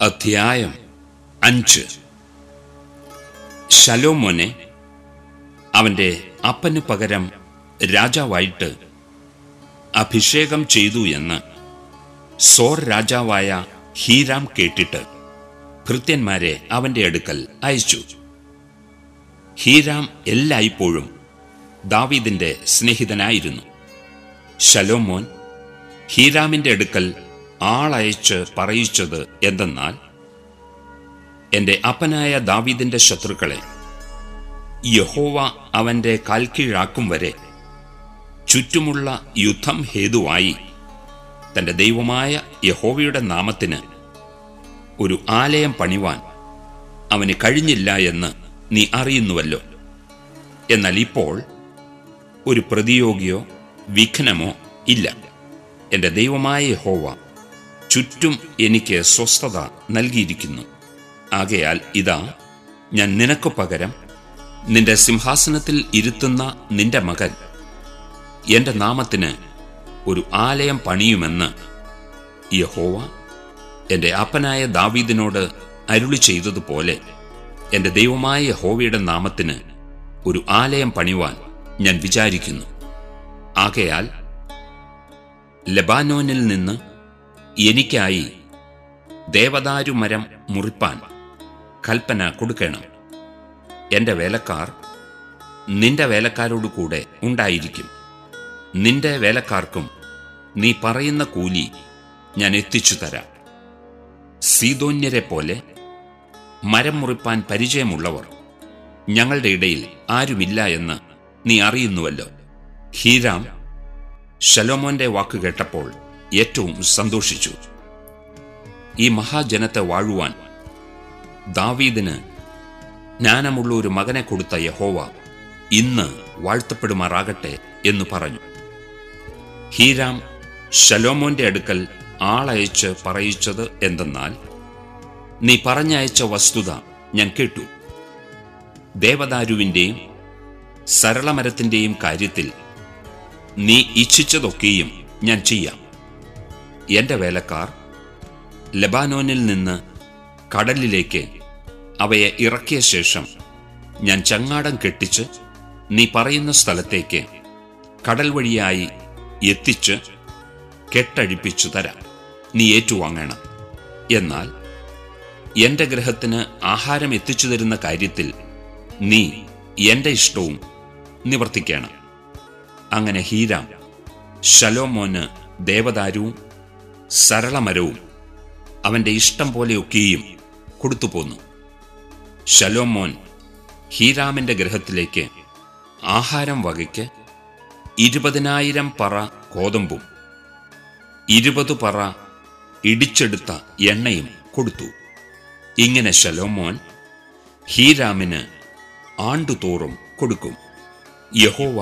അധ്യായം അഞ്ച് ശലോമോനെ അവന്റെ അപ്പന് പകരം രാജാവായിട്ട് അഭിഷേകം ചെയ്തു എന്ന് സോർ രാജാവായ ഹീരാം കേട്ടിട്ട് ഭൃത്യന്മാരെ അവന്റെ അടുക്കൽ അയച്ചു ഹീരാം എല്ലായ്പ്പോഴും ദാവീദിന്റെ സ്നേഹിതനായിരുന്നു ശലോമോൻ ഹീരാമിന്റെ അടുക്കൽ ആളയച്ച് പറയിച്ചത് എന്തെന്നാൽ എന്റെ അപ്പനായ ദാവീദിന്റെ ശത്രുക്കളെ യഹോവ അവന്റെ കാൽക്കീഴാക്കും വരെ ചുറ്റുമുള്ള യുദ്ധം ഹേതുവായി തന്റെ ദൈവമായ യഹോവയുടെ നാമത്തിന് ഒരു ആലയം പണിവാൻ അവന് കഴിഞ്ഞില്ല എന്ന് നീ അറിയുന്നുവല്ലോ എന്നാൽ ഇപ്പോൾ ഒരു പ്രതിയോഗിയോ വിഘ്നമോ ഇല്ല എന്റെ ദൈവമായ യഹോവ ചുറ്റും എനിക്ക് സ്വസ്ഥത നൽകിയിരിക്കുന്നു ആകയാൽ ഇതാ ഞാൻ നിനക്ക് പകരം നിന്റെ സിംഹാസനത്തിൽ ഇരുത്തുന്ന നിന്റെ മകൻ എന്റെ നാമത്തിന് ഒരു ആലയം പണിയുമെന്ന് യഹോവ എന്റെ അപ്പനായ ദാവീദിനോട് അരുളി ചെയ്തതുപോലെ എന്റെ ദൈവമായ യഹോവയുടെ നാമത്തിന് ഒരു ആലയം പണിവാൻ ഞാൻ വിചാരിക്കുന്നു ആകയാൽ ലബാനോനിൽ നിന്ന് എനിക്കായി ദേവദാരു മരം മുറിപ്പാൻ കൽപ്പന കൊടുക്കണം എന്റെ വേലക്കാർ നിന്റെ വേലക്കാരോട് കൂടെ ഉണ്ടായിരിക്കും നിന്റെ വേലക്കാർക്കും നീ പറയുന്ന കൂലി ഞാൻ എത്തിച്ചു തരാം സീതോന്യരെ പോലെ മരം മുറിപ്പാൻ പരിചയമുള്ളവർ ഞങ്ങളുടെ ഇടയിൽ ആരുമില്ല എന്ന് നീ അറിയുന്നുവല്ലോ ഹീരാം ശലോമോന്റെ വാക്ക് കേട്ടപ്പോൾ ഏറ്റവും സന്തോഷിച്ചു ഈ മഹാജനത്തെ വാഴുവാൻ ദാവീദിന് ജ്ഞാനമുള്ള ഒരു മകനെ കൊടുത്ത യഹോവ ഇന്ന് വാഴ്ത്തപ്പെടുമാറാകട്ടെ എന്ന് പറഞ്ഞു ഹീരാം ശലോമോന്റെ അടുക്കൽ ആളയച്ച് പറയിച്ചത് എന്തെന്നാൽ നീ പറഞ്ഞയച്ച വസ്തുത ഞാൻ കേട്ടു ദേവദാരുവിന്റെയും സരളമരത്തിന്റെയും കാര്യത്തിൽ നീ ഇച്ഛിച്ചതൊക്കെയും ഞാൻ ചെയ്യാം എന്റെ വേലക്കാർ ലബാനോനിൽ നിന്ന് കടലിലേക്ക് അവയെ ഇറക്കിയ ശേഷം ഞാൻ ചങ്ങാടം കെട്ടിച്ച് നീ പറയുന്ന സ്ഥലത്തേക്ക് കടൽ വഴിയായി എത്തിച്ച് കെട്ടഴിപ്പിച്ചു തരാം നീ ഏറ്റുവാങ്ങണം എന്നാൽ എന്റെ ഗ്രഹത്തിന് ആഹാരം എത്തിച്ചു തരുന്ന കാര്യത്തിൽ നീ എന്റെ ഇഷ്ടവും നിവർത്തിക്കണം അങ്ങനെ ഹീരാം ശലോമോന് ദേവദാരുവും സരളമരവും അവന്റെ ഇഷ്ടം പോലെയൊക്കെയും കൊടുത്തുപോന്നു ശലോമോൻ ഹീരാമിന്റെ ഗ്രഹത്തിലേക്ക് ആഹാരം വകയ്ക്ക് ഇരുപതിനായിരം പറ കോതമ്പും ഇരുപത് പറ ഇടിച്ചെടുത്ത എണ്ണയും കൊടുത്തു ഇങ്ങനെ ശലോമോൻ ഹീരാമിന് ആണ്ടുതോറും കൊടുക്കും യഹോവ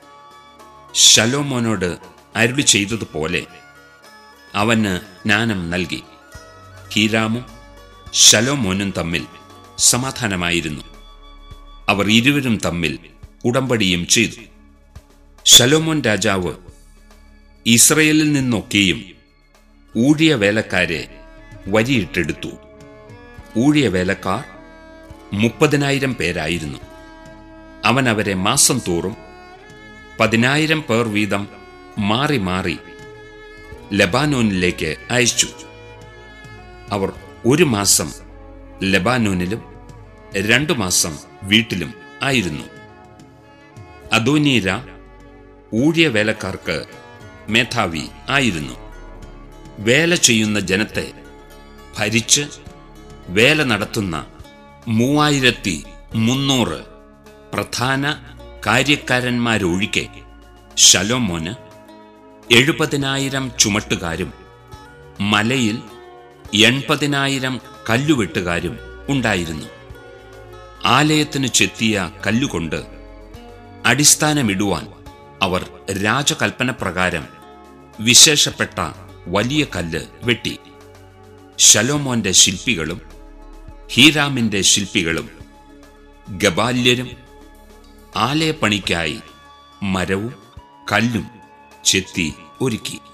ശലോമോനോട് അരുളി ചെയ്തതുപോലെ അവന് ജ്ഞാനം നൽകി ഹീരാമും ശലോമോനും തമ്മിൽ സമാധാനമായിരുന്നു അവർ ഇരുവരും തമ്മിൽ ഉടമ്പടിയും ചെയ്തു ശലോമോൻ രാജാവ് ഇസ്രയേലിൽ നിന്നൊക്കെയും ഊഴിയ വേലക്കാരെ വരിയിട്ടെടുത്തു ഊഴിയ വേലക്കാർ മുപ്പതിനായിരം പേരായിരുന്നു അവൻ അവരെ മാസം തോറും പതിനായിരം പേർ വീതം മാറി മാറി ലബാനോനിലേക്ക് അയച്ചു അവർ ഒരു മാസം ലബാനോനിലും രണ്ടു മാസം വീട്ടിലും ആയിരുന്നു അദോനീര ഊഴിയ വേലക്കാർക്ക് മേധാവി ആയിരുന്നു വേല ചെയ്യുന്ന ജനത്തെ ഭരിച്ച് വേല നടത്തുന്ന മൂവായിരത്തി മുന്നൂറ് പ്രധാന കാര്യക്കാരന്മാരൊഴികെ ശലോമോന് എഴുപതിനായിരം ചുമട്ടുകാരും മലയിൽ എൺപതിനായിരം കല്ലുവെട്ടുകാരും ഉണ്ടായിരുന്നു ആലയത്തിന് ചെത്തിയ കല്ലുകൊണ്ട് അടിസ്ഥാനമിടുവാൻ അവർ രാജകൽപ്പന പ്രകാരം വിശേഷപ്പെട്ട വലിയ കല്ല് വെട്ടി ശലോമോന്റെ ശില്പികളും ഹീരാമിന്റെ ശില്പികളും ഗബാല്യരും ആലയപ്പണിക്കായി മരവും കല്ലും ചെത്തി ഒരുക്കി